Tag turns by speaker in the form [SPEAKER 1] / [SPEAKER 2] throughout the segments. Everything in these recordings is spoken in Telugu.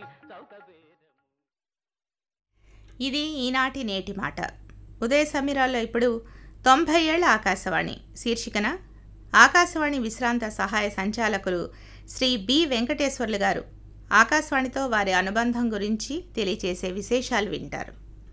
[SPEAKER 1] ఇది ఈనాటి నేటి మాట ఉదయ సమీరాల్లో ఇప్పుడు తొంభై ఏళ్ల ఆకాశవాణి శీర్షికన ఆకాశవాణి విశ్రాంత సహాయ సంచాలకులు శ్రీ బి వెంకటేశ్వర్లు గారు ఆకాశవాణితో వారి అనుబంధం గురించి తెలియచేసే విశేషాలు వింటారు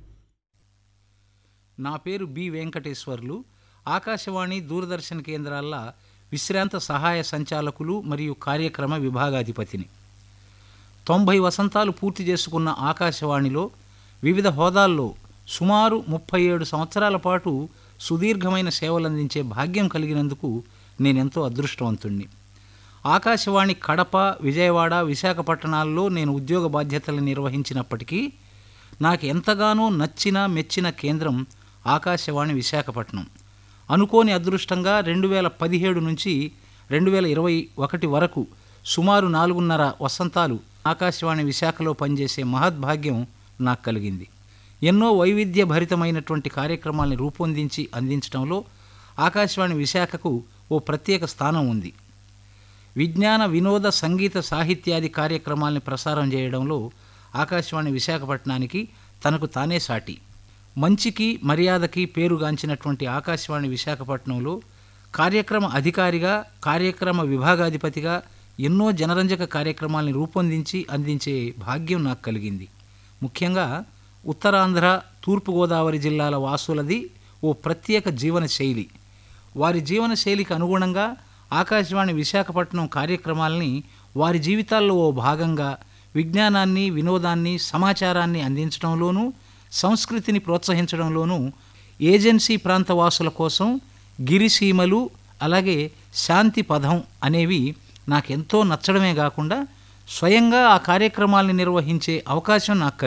[SPEAKER 2] నా పేరు బి వెంకటేశ్వర్లు ఆకాశవాణి దూరదర్శన్ కేంద్రాల విశ్రాంత సహాయ సంచాలకులు మరియు కార్యక్రమ విభాగాధిపతిని తొంభై వసంతాలు పూర్తి చేసుకున్న ఆకాశవాణిలో వివిధ హోదాల్లో సుమారు ముప్పై ఏడు సంవత్సరాల పాటు సుదీర్ఘమైన సేవలందించే భాగ్యం కలిగినందుకు నేనెంతో అదృష్టవంతుణ్ణి ఆకాశవాణి కడప విజయవాడ విశాఖపట్టణాల్లో నేను ఉద్యోగ బాధ్యతలు నిర్వహించినప్పటికీ నాకు ఎంతగానో నచ్చిన మెచ్చిన కేంద్రం ఆకాశవాణి విశాఖపట్నం అనుకోని అదృష్టంగా రెండు వేల పదిహేడు నుంచి రెండు వేల ఇరవై ఒకటి వరకు సుమారు నాలుగున్నర వసంతాలు ఆకాశవాణి విశాఖలో పనిచేసే మహద్భాగ్యం నాకు కలిగింది ఎన్నో వైవిధ్య భరితమైనటువంటి కార్యక్రమాల్ని రూపొందించి అందించడంలో ఆకాశవాణి విశాఖకు ఓ ప్రత్యేక స్థానం ఉంది విజ్ఞాన వినోద సంగీత సాహిత్యాది కార్యక్రమాల్ని ప్రసారం చేయడంలో ఆకాశవాణి విశాఖపట్నానికి తనకు తానే సాటి మంచికి మర్యాదకి పేరుగాంచినటువంటి ఆకాశవాణి విశాఖపట్నంలో కార్యక్రమ అధికారిగా కార్యక్రమ విభాగాధిపతిగా ఎన్నో జనరంజక కార్యక్రమాల్ని రూపొందించి అందించే భాగ్యం నాకు కలిగింది ముఖ్యంగా ఉత్తరాంధ్ర తూర్పుగోదావరి జిల్లాల వాసులది ఓ ప్రత్యేక జీవన శైలి వారి జీవన శైలికి అనుగుణంగా ఆకాశవాణి విశాఖపట్నం కార్యక్రమాలని వారి జీవితాల్లో ఓ భాగంగా విజ్ఞానాన్ని వినోదాన్ని సమాచారాన్ని అందించడంలోనూ సంస్కృతిని ప్రోత్సహించడంలోనూ ఏజెన్సీ ప్రాంత వాసుల కోసం గిరిసీమలు అలాగే శాంతి పదం అనేవి నాకెంతో నచ్చడమే కాకుండా స్వయంగా ఆ కార్యక్రమాల్ని నిర్వహించే అవకాశం నాకు